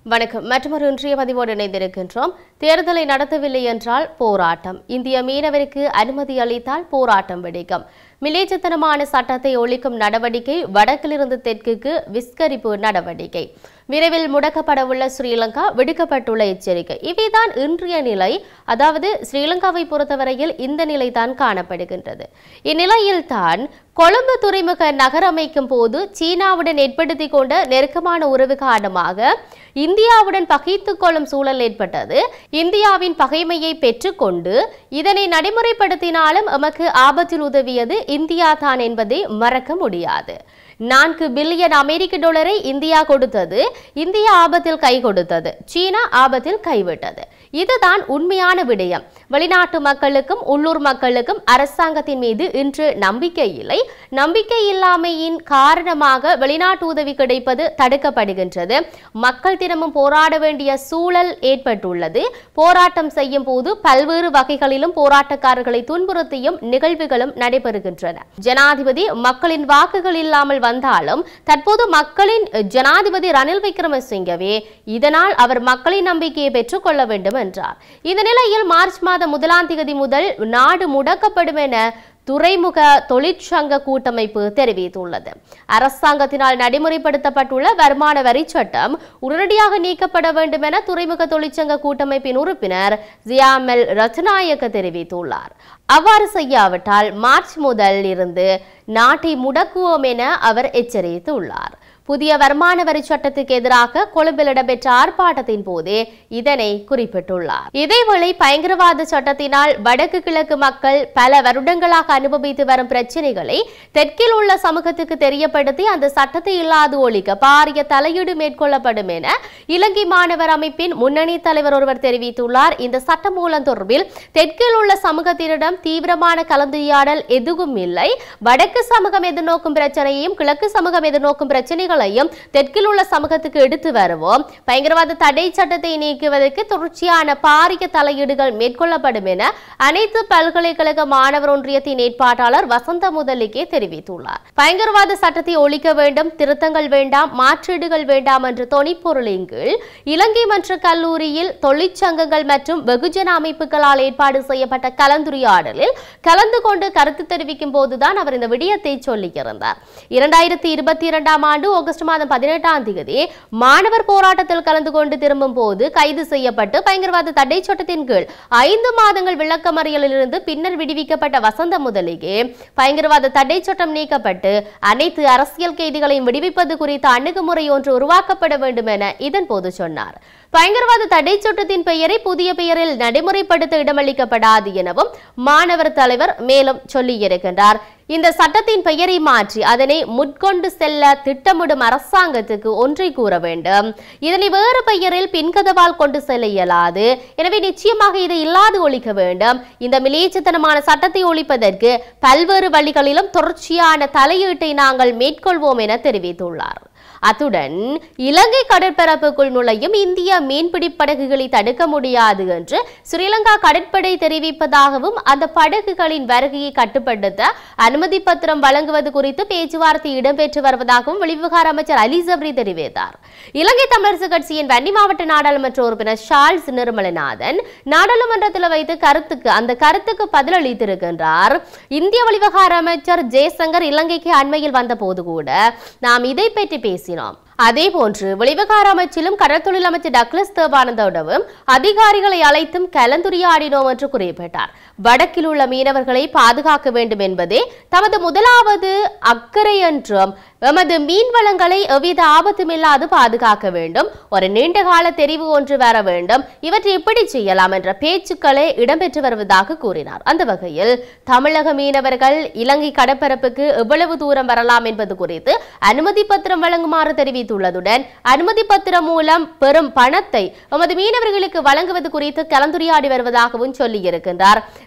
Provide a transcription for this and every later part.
வணக்கம் மற்றொரு இன்றைய பதிவோடு இணைந்திருக்கின்றோம் தேர்தலை நடத்தவில்லை என்றால் போராட்டம் இந்திய மீனவருக்கு அனுமதி அளித்தால் போராட்டம் வெடிக்கும் மிலேச்சத்தனமான சட்டத்தை ஒழிக்கும் நடவடிக்கை வடக்கிலிருந்து தெற்குக்கு விஸ்கரிப்பு நடவடிக்கை விரைவில் முடக்கப்படவுள்ள ஸ்ரீலங்கா விடுக்கப்பட்டுள்ள எச்சரிக்கை இவைதான் இன்றைய நிலை அதாவது ஸ்ரீலங்காவை பொறுத்தவரையில் இந்த நிலைதான் காணப்படுகின்றது இந்நிலையில் தான் கொழும்பு துறைமுக நகரமைக்கும் போது சீனாவுடன் ஏற்படுத்தி கொண்ட நெருக்கமான உறவு காரணமாக இந்தியாவுடன் பகைத்துக் கொள்ளும் சூழல் ஏற்பட்டது இந்தியாவின் பகைமையை பெற்றுக்கொண்டு இதனை நடைமுறைப்படுத்தினாலும் எமக்கு ஆபத்தில் உதவியது இந்தியா தான் என்பதை மறக்க முடியாது நான்கு பில்லியன் அமெரிக்க டாலரை இந்தியா கொடுத்தது இந்தியா ஆபத்தில் கை கொடுத்தது சீனா ஆபத்தில் கைவிட்டது இதுதான் உண்மையான விடயம் வெளிநாட்டு மக்களுக்கும் உள்ளூர் மக்களுக்கும் அரசாங்கத்தின் மீது இன்று நம்பிக்கை இல்லை நம்பிக்கை இல்லாமையின் காரணமாக வெளிநாட்டு உதவி கிடைப்பது தடுக்கப்படுகின்றது மக்கள் தினமும் போராட வேண்டிய சூழல் ஏற்பட்டுள்ளது போராட்டம் செய்யும் போது பல்வேறு வகைகளிலும் போராட்டக்காரர்களை துன்புறுத்தியும் நிகழ்வுகளும் நடைபெறுகின்றன ஜனாதிபதி மக்களின் வாக்குகள் இல்லாமல் வந்தாலும் தற்போது மக்களின் ஜனாதிபதி ரணில் விக்ரமசிங்கவே இதனால் அவர் மக்களின் நம்பிக்கையை பெற்றுக்கொள்ள வேண்டும் என்றார் இந்த நிலையில் மார்ச் மாதம் முதலாம் தேதி முதல் நாடு முடக்கப்படும் என துறைமுக தொழிற்சங்க கூட்டமைப்பு தெரிவித்துள்ளது அரசாங்கத்தினால் நடைமுறைப்படுத்தப்பட்டுள்ள வருமான வரி சட்டம் உடனடியாக நீக்கப்பட வேண்டும் என துறைமுக தொழிற்சங்க கூட்டமைப்பின் உறுப்பினர் ஜியாமெல் ரத்நாயக்க தெரிவித்துள்ளார் அவ்வாறு செய்யாவிட்டால் மார்ச் முதல் இருந்து நாட்டை முடக்குவோம் என அவர் எச்சரித்துள்ளார் புதிய வருமான வரி சட்டத்துக்கு எதிராக கொழும்பில் இடம்பெற்ற ஆர்ப்பாட்டத்தின் போதே இதனை குறிப்பிட்டுள்ளார் இதேவேளை பயங்கரவாத சட்டத்தினால் வடக்கு கிழக்கு மக்கள் பல வருடங்களாக அனுபவித்து வரும் பிரச்சனைகளை தெற்கில் உள்ள சமூகத்துக்கு தெரியப்படுத்தி அந்த சட்டத்தை இல்லாது ஒழிக்க பாரிய தலையீடு மேற்கொள்ளப்படும் என இலங்கை மாணவர் அமைப்பின் முன்னணி தலைவர் ஒருவர் தெரிவித்துள்ளார் இந்த சட்டமூலம் தொடர்பில் தெற்கில் உள்ள சமூகத்தினரிடம் தீவிரமான கலந்துரையாடல் எதுவும் இல்லை வடக்கு சமூகம் எதிர்நோக்கும் பிரச்சனையையும் கிழக்கு சமூகம் எதிர்நோக்கும் பிரச்சனைகளையும் தெற்கில் உள்ள சமூகத்துக்கு எடுத்து வருவோம் பயங்கரவாத தடை சட்டத்தை நீக்குவதற்கு தொடர்ச்சியான பாரிய தலையீடுகள் மேற்கொள்ளப்படும் என அனைத்து பல்கலைக்கழக மாணவர் ஒன்றியத்தின் ஏற்பாட்டாளர் வசந்த முதலிக்கே தெரிவித்துள்ளார் பயங்கரவாத சட்டத்தை ஒழிக்க வேண்டும் திருத்தங்கள் வேண்டாம் மாற்றீடுகள் வேண்டாம் என்ற தொனிப்பொருளின் கீழ் இலங்கை மன்ற கல்லூரியில் தொழிற்சங்கங்கள் மற்றும் வெகுஜன அமைப்புகளால் ஏற்பாடு செய்யப்பட்ட கலந்துரையாடலில் கலந்து கொண்டு கருத்து தெரிவிக்கும் போதுதான் அவர் இந்த விடயத்தை சொல்லியிருந்தார் இரண்டாயிரத்தி இருபத்தி இரண்டாம் ஆண்டு ஆகஸ்ட் மாதம் பதினெட்டாம் தேதி மாணவர் போராட்டத்தில் கலந்து கொண்டு திரும்பும் போது கைது செய்யப்பட்டு பயங்கரவாத தடை சட்டத்தின் கீழ் ஐந்து மாதங்கள் விளக்கமறியலிலிருந்து பின்னர் விடுவிக்கப்பட்ட வசந்த முதலிகே பயங்கரவாத தடை சட்டம் நீக்கப்பட்டு அனைத்து அரசியல் கைதிகளையும் விடுவிப்பது குறித்த அணுகுமுறை ஒன்று உருவாக்கப்பட வேண்டும் என இதன் போது சொன்னார் பயங்கரவாத தடை சட்டத்தின் பெயரை புதிய பெயரில் நடைமுறைப்படுத்த இடமளிக்கப்படாது எனவும் மாணவர் தலைவர் மேலும் சொல்லியிருக்கின்றார் இந்த சட்டத்தின் பெயரை மாற்றி அதனை முட்கொண்டு செல்ல திட்டமிடும் அரசாங்கத்துக்கு ஒன்றை கூற வேண்டும் இதனை வேறு பெயரில் பின்கதவால் கொண்டு செல்ல இயலாது எனவே நிச்சயமாக இதை இல்லாது ஒழிக்க வேண்டும் இந்த மிலேச்சத்தனமான சட்டத்தை ஒழிப்பதற்கு பல்வேறு வழிகளிலும் தொடர்ச்சியான தலையீட்டை நாங்கள் மேற்கொள்வோம் என தெரிவித்துள்ளார் அத்துடன் இலங்கை கடற்பரப்புக்குள் நுழையும் இந்திய மீன்பிடி படகுகளை தடுக்க முடியாது என்று ஸ்ரீலங்கா கடற்படை தெரிவிப்பதாகவும் அந்த படகுகளின் வருகையை கட்டுப்படுத்த அனுமதி பத்திரம் வழங்குவது குறித்து பேச்சுவார்த்தை இடம்பெற்று வருவதாகவும் வெளிவிவகார அமைச்சர் அலி ஜப்ரி தெரிவித்தார் இலங்கை தமிழரசு கட்சியின் வன்னி மாவட்ட நாடாளுமன்ற உறுப்பினர் ஷார்ல்ஸ் நிர்மலநாதன் நாடாளுமன்றத்தில் வைத்து கருத்துக்கு அந்த கருத்துக்கு பதிலளித்திருக்கின்றார் இந்திய வெளிவிவகார அமைச்சர் ஜெய்சங்கர் இலங்கைக்கு அண்மையில் வந்த போது கூட நாம் இதை பற்றி பேசினோம் அதே போன்று வெளிவிவகார அமைச்சிலும் கடற்தொழில் அமைச்சர் டக்ளஸ் தேவானந்தோடவும் அதிகாரிகளை அழைத்தும் கலந்துரையாடினோம் என்று குறிப்பிட்டார் வடக்கில் உள்ள மீனவர்களை பாதுகாக்க வேண்டும் என்பதே தமது முதலாவது அக்கறை என்றும் எமது மீன் வளங்களை எவ்வித ஆபத்துமில்லாது பாதுகாக்க வேண்டும் ஒரு நீண்டகால தெரிவு ஒன்று வர வேண்டும் இவற்றை எப்படி செய்யலாம் என்ற பேச்சுக்களே இடம்பெற்று வருவதாக கூறினார் அந்த வகையில் தமிழக மீனவர்கள் இலங்கை கடற்பரப்புக்கு எவ்வளவு தூரம் வரலாம் என்பது குறித்து அனுமதி பத்திரம் வழங்குமாறு தெரிவித்துள்ளதுடன் அனுமதி பத்திரம் மூலம் பெறும் பணத்தை எமது மீனவர்களுக்கு வழங்குவது குறித்து கலந்துரையாடி வருவதாகவும் சொல்லியிருக்கின்றார்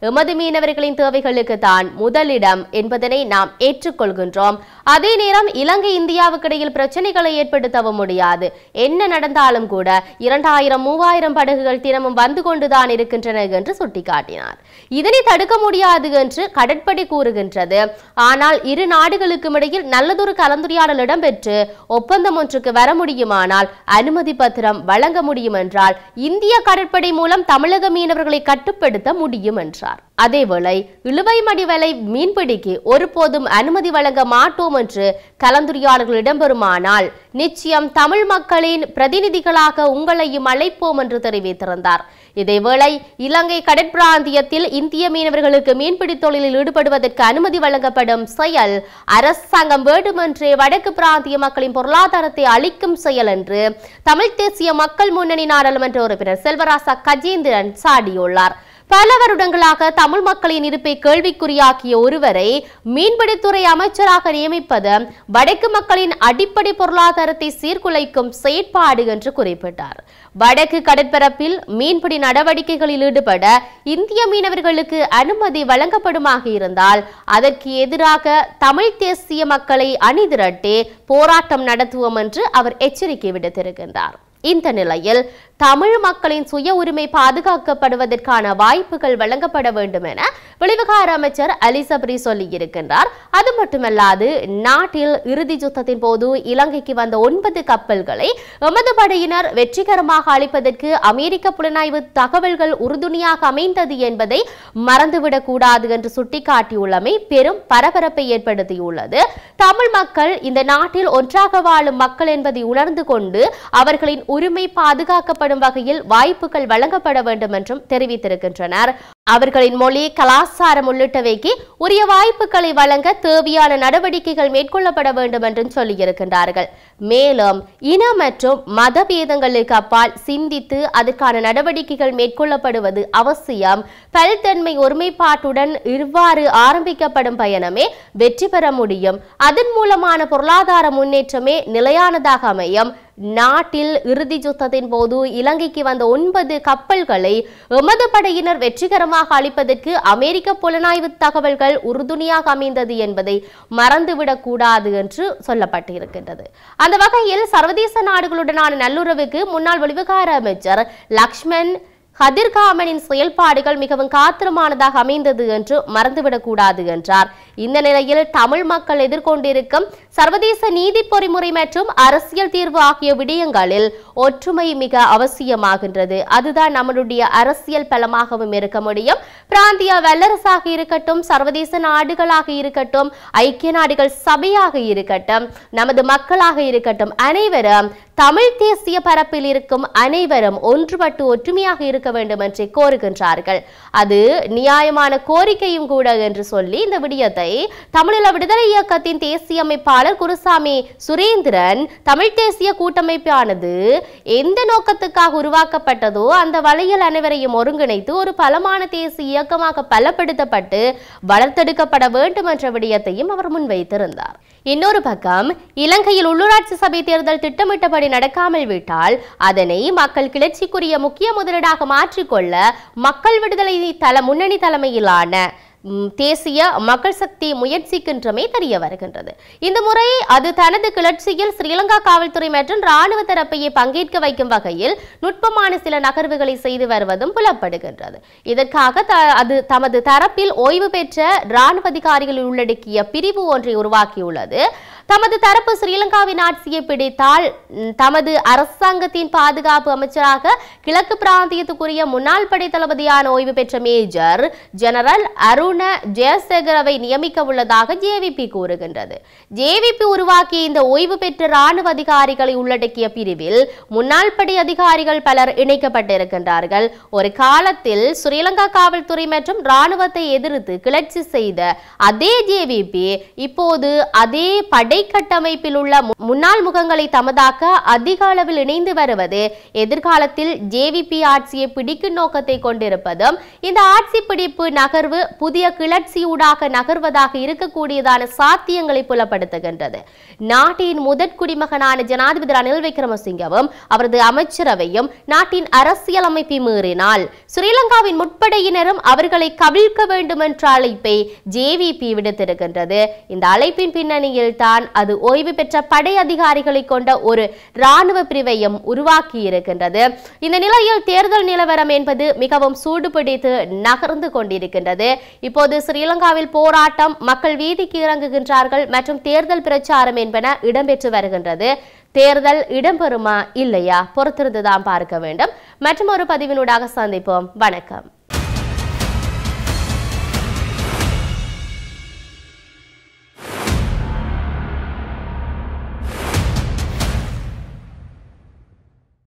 எமது மீனவர்களின் தேவைகளுக்கு தான் முதலிடம் என்பதனை நாம் ஏற்றுக்கொள்கின்றோம் அதே நேரம் இலங்கை இந்தியாவுக்கு இடையில் பிரச்சனைகளை ஏற்படுத்தவும் முடியாது என்ன நடந்தாலும் கூட இரண்டாயிரம் மூவாயிரம் படகுகள் தினமும் வந்து கொண்டுதான் இருக்கின்றன என்று சுட்டிக்காட்டினார் இதனை தடுக்க முடியாது என்று கடற்படை கூறுகின்றது ஆனால் இரு நாடுகளுக்கும் இடையில் நல்லதொரு கலந்துரையாடல் இடம்பெற்று ஒப்பந்தம் ஒன்றுக்கு வர முடியுமானால் அனுமதி பத்திரம் வழங்க முடியும் என்றால் இந்திய கடற்படை மூலம் தமிழக மீனவர்களை கட்டுப்படுத்த முடியும் என்றார் அதேவேளை இழுவை மடிவலை மீன்பிடிக்கு ஒருபோதும் அனுமதி வழங்க மாட்டோம் என்று கலந்துரையாடல்கள் இடம்பெறுமானால் நிச்சயம் தமிழ் மக்களின் பிரதிநிதிகளாக உங்களையும் அழைப்போம் என்று தெரிவித்திருந்தார் இதேவேளை இலங்கை கடற்பிராந்தியத்தில் இந்திய மீனவர்களுக்கு மீன்பிடி தொழிலில் ஈடுபடுவதற்கு அனுமதி வழங்கப்படும் செயல் அரசாங்கம் வேண்டுமென்றே வடக்கு பிராந்திய மக்களின் பொருளாதாரத்தை அளிக்கும் செயல் என்று தமிழ் தேசிய மக்கள் முன்னணி நாடாளுமன்ற உறுப்பினர் செல்வராசா கஜேந்திரன் சாடியுள்ளார் பல வருடங்களாக தமிழ் மக்களின் இருப்பை கேள்விக்குறியாக்கிய ஒருவரை மீன்பிடித்துறை அமைச்சராக நியமிப்பது வடக்கு மக்களின் அடிப்படை பொருளாதாரத்தை சீர்குலைக்கும் செயற்பாடு என்று குறிப்பிட்டார் வடக்கு கடற்பரப்பில் மீன்பிடி நடவடிக்கைகளில் ஈடுபட இந்திய மீனவர்களுக்கு அனுமதி வழங்கப்படுமாக இருந்தால் அதற்கு எதிராக தமிழ் தேசிய மக்களை அணிதிரட்டி போராட்டம் நடத்துவோம் என்று அவர் எச்சரிக்கை விடுத்திருக்கின்றார் இந்த நிலையில் தமிழ் மக்களின் சுய உரிமை பாதுகாக்கப்படுவதற்கான வாய்ப்புகள் வழங்கப்பட வேண்டும் என வெளிவிகார அமைச்சர் அலிசப்ரி சொல்லியிருக்கின்றார் அது மட்டுமல்லாது நாட்டில் இறுதி யுத்தத்தின் போது இலங்கைக்கு வந்த ஒன்பது கப்பல்களை எமது படையினர் வெற்றிகரமாக அளிப்பதற்கு அமெரிக்க புலனாய்வு தகவல்கள் உறுதுணையாக அமைந்தது என்பதை மறந்துவிடக் கூடாது என்று சுட்டிக்காட்டியுள்ளமை பெரும் பரபரப்பை ஏற்படுத்தியுள்ளது தமிழ் மக்கள் இந்த நாட்டில் ஒன்றாக வாழும் மக்கள் என்பதை உணர்ந்து கொண்டு அவர்களின் உரிமை பாதுகாக்கப்படும் வகையில் வாய்ப்புகள் வழங்கப்பட வேண்டும் என்றும் தெரிவித்திருக்கின்றனர் அவர்களின் மொழி கலாச்சாரம் உள்ளிட்டவைக்கு உரிய வாய்ப்புகளை வழங்க தேவையான நடவடிக்கைகள் மேற்கொள்ளப்பட வேண்டும் என்றும் சொல்லியிருக்கின்றார்கள் மேலும் இன மற்றும் மத பேதங்களுக்கு அப்பால் சிந்தித்து அதற்கான நடவடிக்கைகள் மேற்கொள்ளப்படுவது அவசியம் பல்தன்மை ஒருமைப்பாட்டுடன் இவ்வாறு ஆரம்பிக்கப்படும் பயணமே வெற்றி பெற முடியும் அதன் மூலமான பொருளாதார முன்னேற்றமே நிலையானதாக அமையும் நாட்டில் இறுதி யுத்தத்தின் போது இலங்கைக்கு வந்த ஒன்பது கப்பல்களை எமது படையினர் வெற்றிகரமாக அளிப்பதற்கு அமெரிக்க புலனாய்வு தகவல்கள் உறுதுணையாக அமைந்தது என்பதை மறந்துவிடக் கூடாது என்று சொல்லப்பட்டிருக்கின்றது அந்த வகையில் சர்வதேச நாடுகளுடனான நல்லுறவுக்கு முன்னாள் வெளிவிகார அமைச்சர் லக்ஷ்மண் கதிர்காமனின் செயல்பாடுகள் மிகவும் காத்திரமானதாக அமைந்தது என்று மறந்துவிடக் கூடாது என்றார் இந்த நிலையில் தமிழ் மக்கள் எதிர்கொண்டிருக்கும் சர்வதேச நீதி பொறிமுறை மற்றும் அரசியல் தீர்வு ஆகிய விடயங்களில் ஒற்றுமை மிக அவசியமாகின்றது அதுதான் நம்மளுடைய அரசியல் பலமாகவும் இருக்க முடியும் பிராந்திய வல்லரசாக இருக்கட்டும் சர்வதேச நாடுகளாக இருக்கட்டும் ஐக்கிய நாடுகள் சபையாக இருக்கட்டும் நமது மக்களாக இருக்கட்டும் அனைவரும் தமிழ் தேசிய பரப்பில் இருக்கும் அனைவரும் ஒன்றுபட்டு ஒற்றுமையாக இருக்க வேண்டும் என்று கோருகின்றார்கள் அது நியாயமான கோரிக்கையும் கூட என்று சொல்லி இந்த விடயத்தை தமிழீழ விடுதலை இயக்கத்தின் தேசிய அமைப்பாளர் குருசாமி சுரேந்திரன் தமிழ் தேசிய கூட்டமைப்பானது எந்த நோக்கத்துக்காக உருவாக்கப்பட்டதோ அந்த வழியில் அனைவரையும் ஒருங்கிணைத்து ஒரு பலமான தேசிய இயக்கமாக பலப்படுத்தப்பட்டு வளர்த்தெடுக்கப்பட வேண்டும் என்ற விடயத்தையும் அவர் முன்வைத்திருந்தார் இன்னொரு பக்கம் இலங்கையில் உள்ளூராட்சி சபை தேர்தல் திட்டமிட்டபடி நடக்காமல் விட்டால் அதனை மக்கள் கிளர்ச்சிக்குரிய முக்கிய முதலீடாக மாற்றிக்கொள்ள மக்கள் விடுதலை தல முன்னணி தலைமையிலான ம், தேசிய மக்கள் சக்தி முயற்சிக்கின்றமை தெரிய வருகின்றது இந்த முறை அது தனது கிளர்ச்சியில் ஸ்ரீலங்கா காவல்துறை மற்றும் ராணுவ தரப்பையை பங்கேற்க வைக்கும் வகையில் நுட்பமான சில நகர்வுகளை செய்து வருவதும் புலப்படுகின்றது இதற்காக த- அது தமது தரப்பில் ஓய்வு பெற்ற ராணுவ அதிகாரிகளை உள்ளடக்கிய பிரிவு ஒன்றை உருவாக்கியுள்ளது தமது தரப்பு ஸ்ரீலங்காவின் ஆட்சியை பிடித்தால் ம், தமது அரசாங்கத்தின் பாதுகாப்பு அமைச்சராக கிழக்கு பிராந்தியத்துக்குரிய முன்னாள் படை தளபதியான ஓய்வு பெற்ற மேஜர் ஜெனரல் அருண ஜெயசேகரவை நியமிக்க உள்ளதாக ஜேவிபி கூறுகின்றது ஜேவிபி உருவாக்கிய இந்த ஓய்வு பெற்ற ராணுவ அதிகாரிகளை உள்ளடக்கிய பிரிவில் முன்னாள் படை அதிகாரிகள் பலர் இணைக்கப்பட்டிருக்கின்றார்கள் ஒரு காலத்தில் ஸ்ரீலங்கா காவல்துறை மற்றும் ராணுவத்தை எதிர்த்து கிளர்ச்சி செய்த அதே ஜேவிபி இப்போது அதே படை கட்டமைப்பில் உள்ள மு- முன்னாள் முகங்களை தமதாக்க அதிக அளவில் இணைந்து வருவது எதிர்காலத்தில் ஜேவிபி ஆட்சியை பிடிக்கும் நோக்கத்தை கொண்டிருப்பதும் இந்த ஆட்சி பிடிப்பு நகர்வு புதிய கிளர்ச்சியூடாக நகர்வதாக இருக்கக்கூடியதான சாத்தியங்களை புலப்படுத்துகின்றது நாட்டின் முதற் குடிமகனான ஜனாதிபதி ரணில் விக்ரமசிங்கவும் அவரது அமைச்சரவையும் நாட்டின் அரசியலமைப்பை மீறினால் ஸ்ரீலங்காவின் முற்படையினரும் அவர்களை கவிழ்க்க வேண்டும் என்ற அழைப்பை ஜேவிபி விடுத்திருக்கின்றது இந்த அழைப்பின் பின்னணியில் தான் அது ஓய்வு பெற்ற படை அதிகாரிகளை கொண்ட ஒரு இராணுவ பிரிவையும் உருவாக்கி இருக்கின்றது இந்த நிலையில் தேர்தல் நிலவரம் என்பது மிகவும் சூடுபிடித்து நகர்ந்து கொண்டிருக்கின்றது இப்போது ஸ்ரீலங்காவில் போராட்டம் மக்கள் வீதிக்கு இறங்குகின்றார்கள் மற்றும் தேர்தல் பிரச்சாரம் என்பன இடம்பெற்று வருகின்றது தேர்தல் இடம்பெறுமா இல்லையா பொறுத்திருந்துதான் பார்க்க வேண்டும் மற்றும் ஒரு பதிவினூடாக சந்திப்போம் வணக்கம்